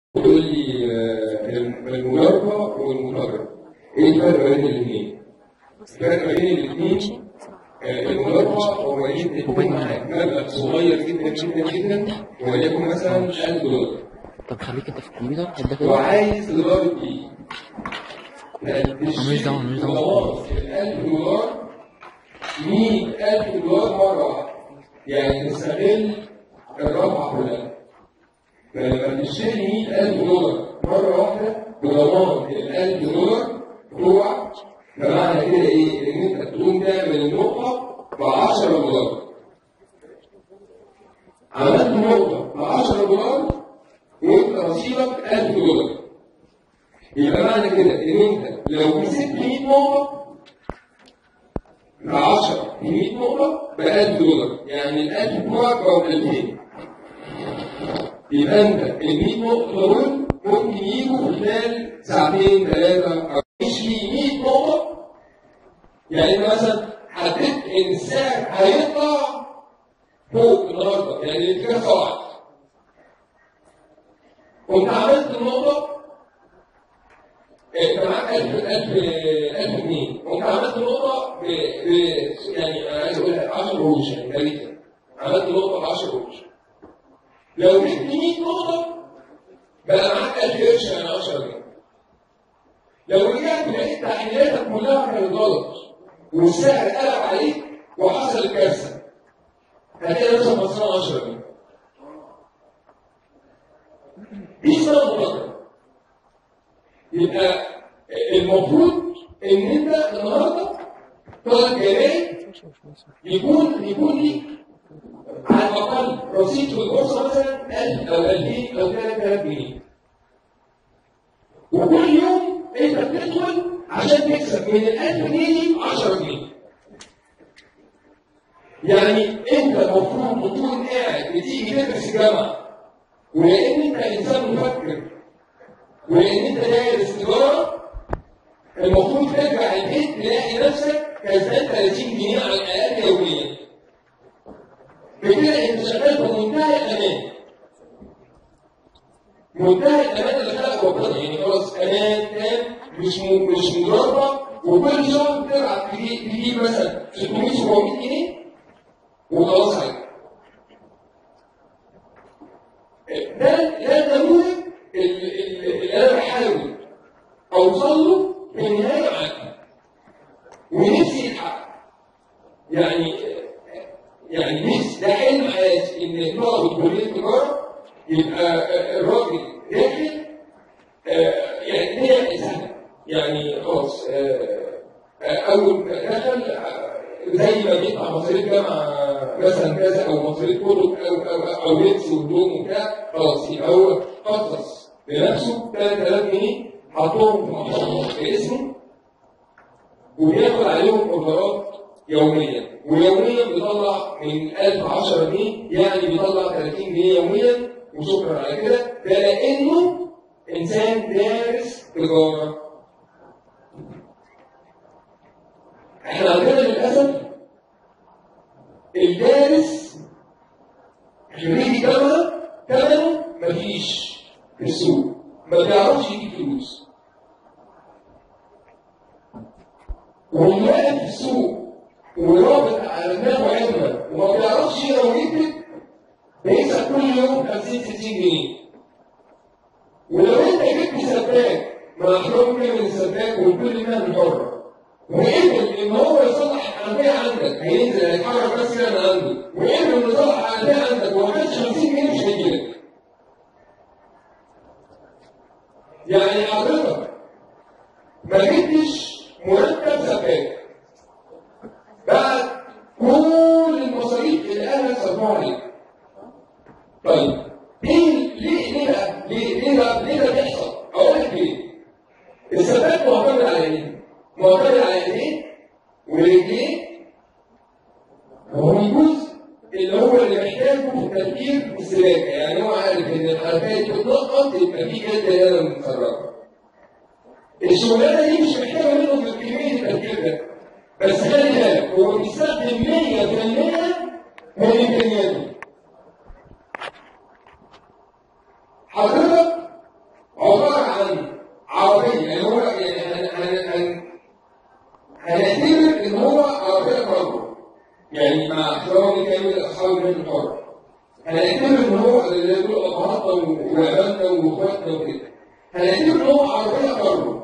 تقول لي آه، المجربة والمجرب ايه الفرق بين الاثنين؟ الفرق بين الاثنين آه، المجربة هو انت تكون معاك مبلغ صغير جدا جدا جدا وليكن مثلا 1000 دولار طب خليك انت في الكمبيوتر هداك ايه وعايز تضرب فيه ماليش دعوة، ماليش دعوة. خلاص ال 1000 دولار 100000 دولار مرة واحدة يعني نستغل الرابعة كلها فلما تشتري 100000 دولار مرة واحدة بضمان ال 1000 دولار بتوعك فمعنى كده ايه؟ ان انت تقوم تعمل النقطة ب 10 دولار عملت نقطة ب 10 دولار وانت رصيدك 1000 دولار يبقى معنى كده ان انت لو مسكت 100 نقطة ب 10 ب 100 نقطة ب 1000 دولار يعني ال 1000 بتوعك بقوا 2000 يبقى انت ال 100 نقطة دول ممكن يجوا في خلال ساعتين ثلاثة أو مش 100 نقطة يعني انت مثلا حددت ان السعر هيطلع فوق النهارده يعني الاتجاه صاعد كنت عملت النقطة انت معاك 1000 1000 1000 جنيه وانت عملت نقطة ب ب يعني انا عايز اقول لك 10 قروش يعني تقريبا عملت نقطة ب 10 قروش لو جبت 100 نقطة بقى معاك 1000 قرش يعني 10 جنيه لو رجعت لقيت تحليلاتك كلها كانت غلط والسعر قلب عليك وحصل الكارثة هتلاقي نفسك خسران 10 جنيه دي اسمها مبادرة يبقى المفروض ان انت النهارده طالب جامعي يكون يكون ليك على الاقل رصيد في البورصه مثلا 1000 او 2000 او 3000 جنيه وكل يوم انت بتدخل عشان تكسب من ال 1000 جنيه دي 10 جنيه يعني انت المفروض تكون قاعد بتيجي تدرس الجامعه ولان انت انسان مفكر ولان انت دارس تجاره المفروض ترجع البيت تلاقي نفسك كسبان 30 جنيه على الاقل يوميا بكده انت شغال في منتهى الامان منتهى الامان اللي خلقه ربنا يعني خلاص امان تام مش م- مش مضاربه وكل شهر بتبعت تجيب تجيب مثلا 600 700 جنيه وخلاص عليك ده ده النموذج اللي اللي انا بحاول اوصل له في النهايه معاك ونفسي يتحقق يعني يعني نفسي ده حلم حياتي ان طالب كليه تجاره يبقى الراجل داخل آه، يعني هي سهله يعني خلاص آه، آه، اول ما دخل آه، زي ما بيدفع مصاريف جامعه مثلا كذا او مصاريف كتب او او او لبس وهدوم وبتاع خلاص يبقى هو خصص لنفسه 3000 جنيه حطهم في محفظه باسمه وبياخد عليهم اوردرات يوميا ويوميا بيطلع من 1000 10 جنيه يعني بيطلع 30 جنيه يوميا وشكرا على كده ده لانه انسان دارس تجاره احنا عندنا للاسف الدارس خريج جامعه ثمنه مفيش في السوق ما بيعرفش يجيب فلوس واللي واقف في السوق ورابط على دماغه علما وما بيعرفش يقرا ويكتب بيكسب كل يوم 50 60 جنيه ولو انت جبت سباك مع احترام كلمه السباك وكل مهنه حره وقبل ان هو يصلح الحنفيه عندك هينزل هيتحرك بس كده من عنده وقبل انه يصلح الحنفيه عندك وما كانش 50 جنيه مش هيجيلك يعني حضرتك ما جبتش مرتب سباك بعد كل المصاريف اللي اهلك صرفوها عليك طيب ليه ليه ليه بقى ليه ليه بقى ليه ده بيحصل؟ اقول لك ليه؟ السباك معتمد على ايه؟ معتمد على ايديه ورجليه وهو الجزء اللي هو اللي محتاجه في التفكير في السباكه يعني هو عارف ان الحركات بتنقط يبقى في جلد هنا متفرقه الشغلانه دي مش محتاجه منه في كميه التفكير ده بس خلي بالك هو بيستخدم 100% من امكانياته حضرتك هنعتبر ان هو عربيه كارو يعني مع احترامي كامل لاصحاب النادي الحر هنعتبر ان هو اللي يقول ابهاتنا وابائنا واخواتنا وكده هنعتبر ان هو عربيه كارو